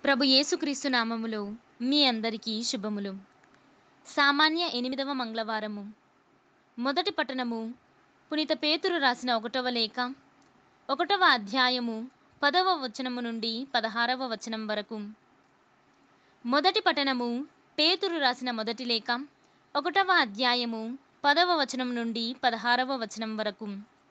ప్రభు యేసుక్రీస్తు నామములో మీ అందరికీ శుభములు సామాన్య ఎనిమిదవ మంగళవారము మొదటి పట్టణము పునీత పేతురు రాసిన ఒకటవ లేఖ ఒకటవ అధ్యాయము పదవ వచనము నుండి పదహారవ వచనం వరకు మొదటి పట్టణము పేతురు రాసిన మొదటి లేఖ ఒకటవ అధ్యాయము పదవ వచనం నుండి పదహారవ వచనం వరకు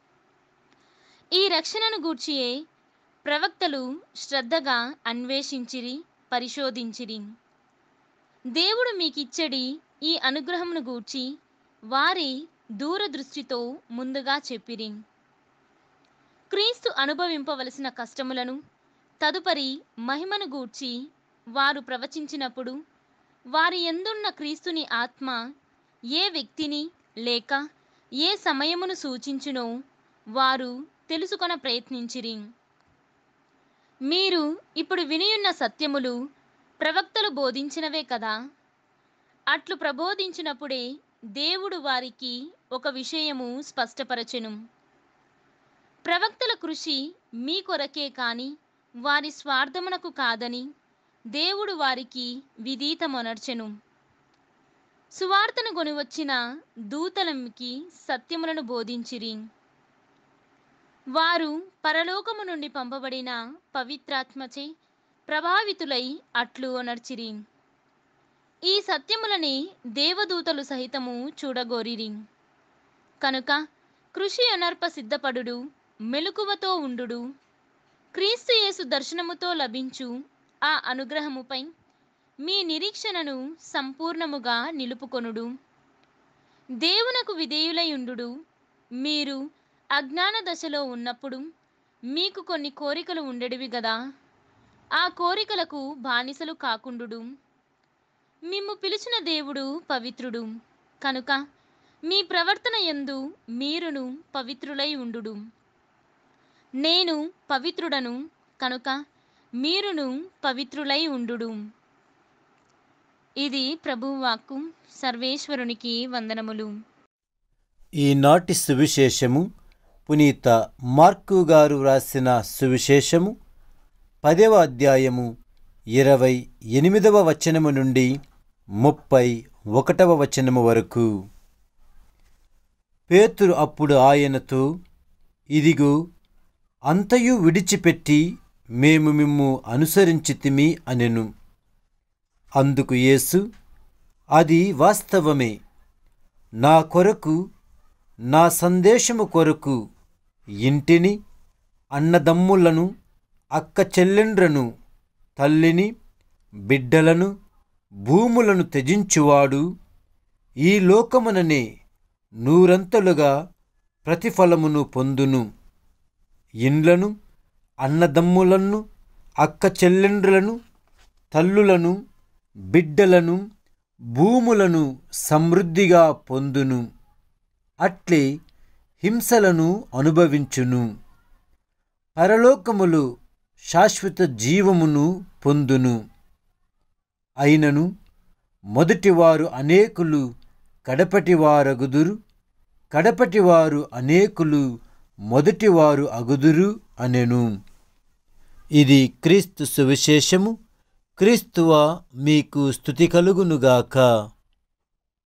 ఈ రక్షణను గూర్చియే ప్రవక్తలు శ్రద్ధగా అన్వేషించిరి పరిశోధించిరి దేవుడు మీకిచ్చడి ఈ అనుగ్రహమును గూర్చి వారి దూరదృష్టితో ముందుగా చెప్పిరి క్రీస్తు అనుభవింపవలసిన కష్టములను తదుపరి మహిమను గూర్చి వారు ప్రవచించినప్పుడు వారి ఎందున్న క్రీస్తుని ఆత్మ ఏ వ్యక్తిని లేక ఏ సమయమును సూచించునో వారు తెలుసుకొన ప్రయత్నించిరి మీరు ఇప్పుడు వినియున్న సత్యములు ప్రవక్తలు బోధించినవే కదా అట్లు ప్రబోధించినప్పుడే దేవుడు వారికి ఒక విషయము స్పష్టపరచెను ప్రవక్తల కృషి మీ కొరకే కాని వారి స్వార్థమునకు కాదని దేవుడు వారికి విధీతమొనర్చెను సువార్తను కొనివచ్చిన దూతలకి సత్యములను బోధించిరి వారు పరలోకము నుండి పంపబడిన పవిత్రాత్మచే ప్రభావితులై అట్లు నడిచిరి ఈ సత్యములని దేవదూతలు సహితము చూడగోరిరి కనుక కృషి అనర్ప సిద్ధపడుడు మెలకువతో ఉండుడు క్రీస్తు యేసు దర్శనముతో లభించు ఆ అనుగ్రహముపై మీ నిరీక్షణను సంపూర్ణముగా నిలుపుకొనుడు దేవునకు విధేయులై ఉండుడు మీరు అజ్ఞాన దశలో ఉన్నప్పుడు మీకు కొన్ని కోరికలు ఉండేటివి గదా ఆ కోరికలకు బానిసలు కాకుండుడు మిమ్ము పిలిచిన దేవుడు పవిత్రుడు కనుక మీ ప్రవర్తన యందు మీరును పవిత్రులై ఉండుడు నేను పవిత్రుడను కనుక మీరును పవిత్రులై ఉండుడు ఇది ప్రభువాక్కు సర్వేశ్వరునికి వందనములు ఈనాటి సువిశేషము పునీత మార్కు గారు వ్రాసిన సువిశేషము పదవ అధ్యాయము ఇరవై ఎనిమిదవ వచనము నుండి ముప్పై ఒకటవ వచనము వరకు పేతురు అప్పుడు ఆయనతో ఇదిగో అంతయు విడిచిపెట్టి మేము మిమ్ము అనుసరించితిమి అనెను అందుకు యేసు అది వాస్తవమే నా కొరకు నా సందేశము కొరకు ఇంటిని అన్నదమ్ములను అక్క చెల్లెండ్రను తల్లిని బిడ్డలను భూములను త్యజించువాడు ఈ లోకముననే నూరంతలుగా ప్రతిఫలమును పొందును ఇండ్లను అన్నదమ్ములను అక్క చెల్లెండ్రులను తల్లులను బిడ్డలను భూములను సమృద్ధిగా పొందును అట్లే హింసలను అనుభవించును పరలోకములు శాశ్వత జీవమును పొందును అయినను మొదటివారు అనేకులు కడపటివారగుదురు కడపటివారు అనేకులు మొదటివారు అగుదురు అనెను ఇది క్రీస్తు సువిశేషము క్రీస్తువ మీకు స్థుతి కలుగునుగాక